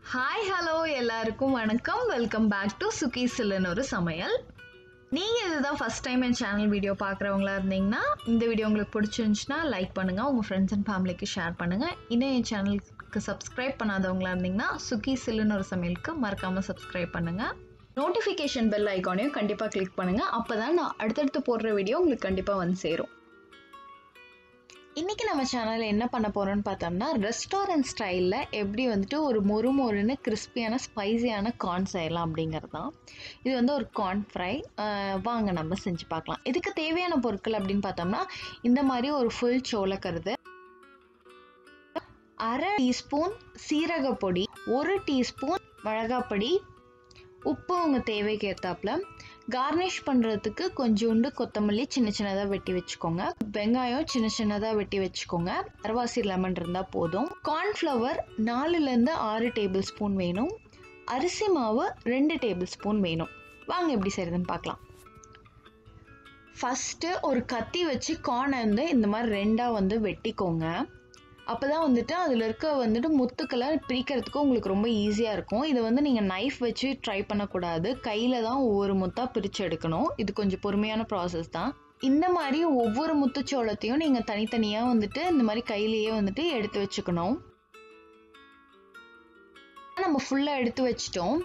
hi hello எல்லாருக்கும் வணக்கம் welcome back to Suki சில்லுன்னு ஒரு சமையல் நீங்கள் இதுதான் ஃபஸ்ட் டைம் என் சேனல் வீடியோ பார்க்குறவங்களா இருந்தீங்கன்னா இந்த வீடியோ உங்களுக்கு பிடிச்சிருந்துச்சுன்னா லைக் பண்ணுங்கள் உங்கள் ஃப்ரெண்ட்ஸ் அண்ட் ஃபேமிலிக்கு ஷேர் பண்ணுங்கள் இன்னும் என் சேனலுக்கு சப்ஸ்கிரைப் பண்ணாதவங்களா இருந்தீங்கன்னா சுகி சில்லுன்னு ஒரு சமையலுக்கு மறக்காமல் சப்ஸ்கிரைப் பண்ணுங்கள் நோட்டிஃபிகேஷன் பெல் ஐக்கானையும் கண்டிப்பாக கிளிக் பண்ணுங்கள் அப்போ தான் நான் அடுத்தடுத்து போடுற வீடியோ உங்களுக்கு கண்டிப்பாக வந்து சேரும் இன்றைக்கி நம்ம சேனலில் என்ன பண்ண போகிறோம்னு பார்த்தோம்னா ரெஸ்டாரண்ட் ஸ்டைலில் எப்படி வந்துட்டு ஒரு மொறு மொறுன்னு கிறிஸ்பியான ஸ்பைசியான கார்ன் செய்யலாம் அப்படிங்கிறது தான் இது வந்து ஒரு கார்ன் ஃப்ரை வாங்க நம்ம செஞ்சு பார்க்கலாம் இதுக்கு தேவையான பொருட்கள் அப்படின்னு பார்த்தோம்னா இந்த மாதிரி ஒரு ஃபுல் சோளக்கருது அரை டீஸ்பூன் சீரகப்பொடி ஒரு டீஸ்பூன் மிளகாப்பொடி உப்பு உங்கள் தேவைக்கு ஏற்றாப்புல கார்னிஷ் பண்ணுறதுக்கு கொஞ்சோண்டு கொத்தமல்லி சின்ன சின்னதாக வெட்டி வச்சுக்கோங்க வெங்காயம் சின்ன சின்னதாக வெட்டி வச்சுக்கோங்க அரவாசி லெமன் இருந்தால் போதும் கார்ன்ஃப்ளவர் நாலுலேருந்து ஆறு டேபிள் ஸ்பூன் வேணும் அரிசி மாவு ரெண்டு டேபிள் ஸ்பூன் வேணும் வாங்க எப்படி செய்கிறதுன்னு பார்க்கலாம் ஃபஸ்ட்டு ஒரு கத்தி வச்சு கார்னை வந்து இந்த மாதிரி ரெண்டாக வந்து வெட்டிக்கோங்க அப்போ தான் வந்துட்டு அதில் இருக்க வந்துட்டு முத்துக்களை பிரிக்கிறதுக்கு உங்களுக்கு ரொம்ப ஈஸியாக இருக்கும் இதை வந்து நீங்கள் நைஃப் வச்சு ட்ரை பண்ணக்கூடாது கையில் தான் ஒவ்வொரு முத்தாக பிரித்து எடுக்கணும் இது கொஞ்சம் பொறுமையான ப்ராசஸ் தான் இந்த மாதிரி ஒவ்வொரு முத்துச்சோளத்தையும் நீங்கள் தனித்தனியாக வந்துட்டு இந்த மாதிரி கையிலேயே வந்துட்டு எடுத்து வச்சுக்கணும் நம்ம ஃபுல்லாக எடுத்து வச்சிட்டோம்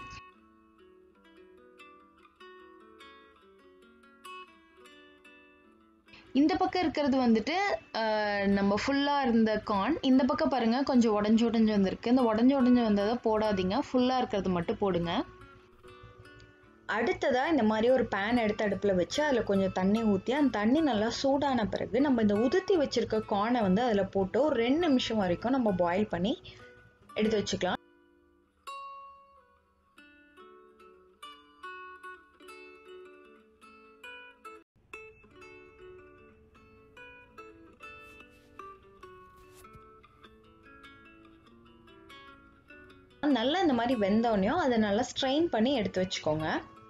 இந்த பக்கம் இருக்கிறது வந்துட்டு நம்ம ஃபுல்லாக இருந்த கார்ன் இந்த பக்கம் பாருங்கள் கொஞ்சம் உடஞ்சி உடஞ்சி வந்திருக்கு இந்த உடஞ்சி உடஞ்சி வந்ததை போடாதீங்க ஃபுல்லாக இருக்கிறது மட்டும் போடுங்க அடுத்ததாக இந்த மாதிரி ஒரு பேன் எடுத்து அடுப்பில் வச்சு அதில் கொஞ்சம் தண்ணி ஊற்றி அந்த தண்ணி நல்லா சூடான பிறகு நம்ம இந்த உதுத்தி வச்சுருக்க கார்னை வந்து அதில் போட்டு ஒரு ரெண்டு நிமிஷம் வரைக்கும் நம்ம பாயில் பண்ணி எடுத்து வச்சுக்கலாம் நல்லா இந்த மாதிரி வெந்தோடனையும் அதை நல்லா ஸ்ட்ரெயின் பண்ணி எடுத்து வச்சுக்கோங்க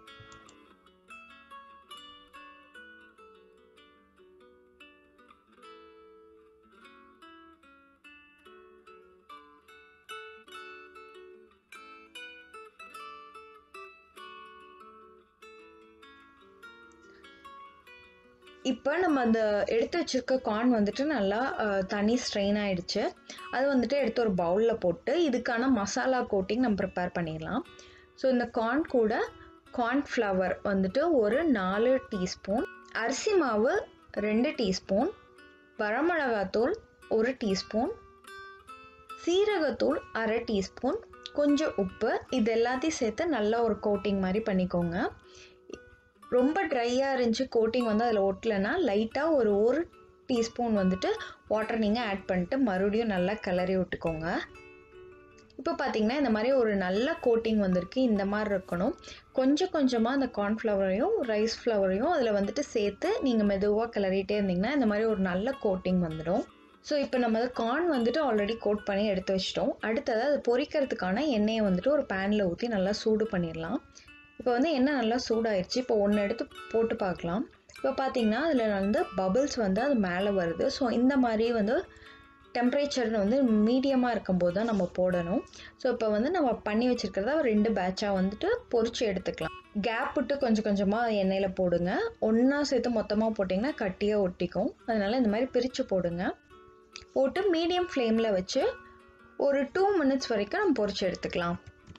இப்போ நம்ம அந்த எடுத்து வச்சிருக்க கார்ன் வந்துட்டு நல்லா தண்ணி ஸ்ட்ரெயின் ஆகிடுச்சு அது வந்துட்டு எடுத்து ஒரு பவுலில் போட்டு இதுக்கான மசாலா கோட்டிங் நம்ம ப்ரிப்பேர் பண்ணிடலாம் ஸோ இந்த கார்ன் கூட கார்ன்ஃப்ளவர் வந்துட்டு ஒரு நாலு டீஸ்பூன் அரிசி மாவு ரெண்டு டீஸ்பூன் வரமிளகாத்தூள் ஒரு டீஸ்பூன் சீரகத்தூள் அரை டீஸ்பூன் கொஞ்சம் உப்பு இது எல்லாத்தையும் சேர்த்து நல்லா ஒரு கோட்டிங் மாதிரி பண்ணிக்கோங்க ரொம்ப ட்ரையாக இருந்துச்சு கோட்டிங் வந்து அதில் ஒட்டலைன்னா லைட்டாக ஒரு ஒரு டீஸ்பூன் வந்துட்டு வாட்டர் நீங்கள் ஆட் பண்ணிட்டு மறுபடியும் நல்லா கிளறி விட்டுக்கோங்க இப்போ பார்த்தீங்கன்னா இந்த மாதிரி ஒரு நல்ல கோட்டிங் வந்திருக்கு இந்த மாதிரி இருக்கணும் கொஞ்சம் கொஞ்சமாக அந்த கார்ன்ஃப்ளவரையும் ரைஸ் ஃப்ளவரையும் அதில் வந்துட்டு சேர்த்து நீங்கள் மெதுவாக கிளறிட்டே இருந்தீங்கன்னா இந்த மாதிரி ஒரு நல்ல கோட்டிங் வந்துடும் ஸோ இப்போ நம்ம அதை கார்ன் வந்துட்டு ஆல்ரெடி கோட் பண்ணி எடுத்து வச்சிட்டோம் அடுத்தது அது பொரிக்கிறதுக்கான எண்ணெயை வந்துட்டு ஒரு பேனில் ஊற்றி நல்லா சூடு பண்ணிடலாம் இப்போ வந்து எண்ணெய் நல்லா சூடாயிருச்சு இப்போ ஒன்று எடுத்து போட்டு பார்க்கலாம் இப்போ பார்த்தீங்கன்னா அதில் வந்து பபிள்ஸ் வந்து அது மேலே வருது ஸோ இந்த மாதிரி வந்து டெம்பரேச்சர் வந்து மீடியமாக இருக்கும்போது தான் நம்ம போடணும் ஸோ இப்போ வந்து நம்ம பண்ணி வச்சுருக்கிறத ரெண்டு பேட்சாக வந்துட்டு பொறிச்சு எடுத்துக்கலாம் கேப் விட்டு கொஞ்சம் கொஞ்சமாக எண்ணெயில் போடுங்க ஒன்றா சேர்த்து மொத்தமாக போட்டிங்கன்னா கட்டியாக ஒட்டிக்கும் அதனால் இந்த மாதிரி பிரித்து போடுங்க போட்டு மீடியம் ஃப்ளேமில் வச்சு ஒரு டூ மினிட்ஸ் வரைக்கும் நம்ம பொறிச்சு எடுத்துக்கலாம்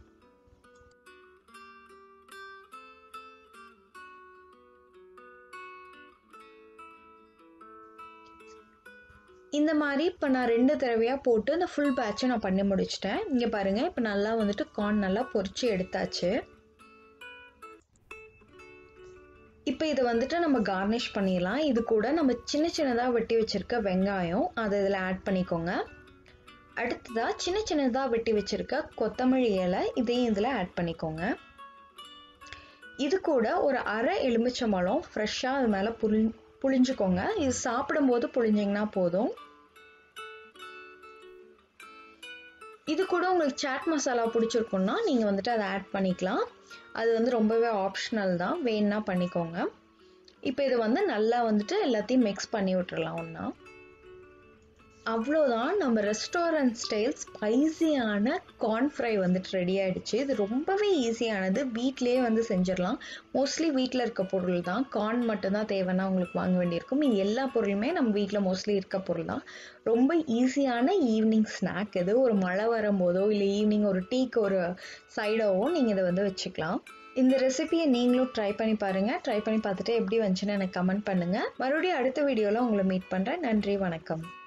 இந்த மாதிரி இப்போ நான் ரெண்டு தடவையாக போட்டு இந்த ஃபுல் பேட்சை நான் பண்ணி முடிச்சிட்டேன் இங்கே பாருங்கள் இப்போ நல்லா வந்துட்டு கார்ன் நல்லா பொறிச்சு எடுத்தாச்சு இப்போ இதை வந்துட்டு நம்ம கார்னிஷ் பண்ணிடலாம் இது கூட நம்ம சின்ன சின்னதாக வெட்டி வச்சுருக்க வெங்காயம் அதை இதில் ஆட் பண்ணிக்கோங்க அடுத்ததாக சின்ன சின்னதாக வெட்டி வச்சுருக்க கொத்தமல்லி இலை இதையும் இதில் ஆட் பண்ணிக்கோங்க இது கூட ஒரு அரை எலுமிச்சம்பழம் ஃப்ரெஷ்ஷாக அது மேலே புளி புளிஞ்சுக்கோங்க இது சாப்பிடும்போது புளிஞ்சிங்கன்னா போதும் இது கூட உங்களுக்கு சாட் மசாலா பிடிச்சிருக்குன்னா நீங்கள் வந்துட்டு அதை ஆட் பண்ணிக்கலாம் அது வந்து ரொம்பவே ஆப்ஷனல் தான் வேணுன்னா பண்ணிக்கோங்க இப்போ இதை வந்து நல்லா வந்துட்டு எல்லாத்தையும் மிக்ஸ் பண்ணி விட்டுறலாம் ஒன்றா அவ்வளோதான் நம்ம ரெஸ்டாரண்ட் ஸ்டைல் ஸ்பைசியான கார்ன் ஃப்ரை வந்துட்டு ரெடி ஆயிடுச்சு இது ரொம்பவே ஈஸியானது வீட்டிலேயே வந்து செஞ்சிடலாம் மோஸ்ட்லி வீட்டில் இருக்க பொருள் தான் கார்ன் மட்டும்தான் தேவைன்னா உங்களுக்கு வாங்க வேண்டியிருக்கும் இது எல்லா பொருளுமே நம்ம வீட்டில் மோஸ்ட்லி இருக்க பொருள் தான் ரொம்ப ஈஸியான ஈவினிங் ஸ்நாக் இது ஒரு மழை வரும்போதோ இல்லை ஈவினிங் ஒரு டீக்கு ஒரு சைடாவோ நீங்கள் இதை வந்து வச்சுக்கலாம் இந்த ரெசிபியை நீங்களும் ட்ரை பண்ணி பாருங்கள் ட்ரை பண்ணி பார்த்துட்டு எப்படி வந்துச்சுன்னு எனக்கு கமெண்ட் பண்ணுங்கள் மறுபடியும் அடுத்த வீடியோவில் உங்களை மீட் பண்ணுறேன் நன்றி வணக்கம்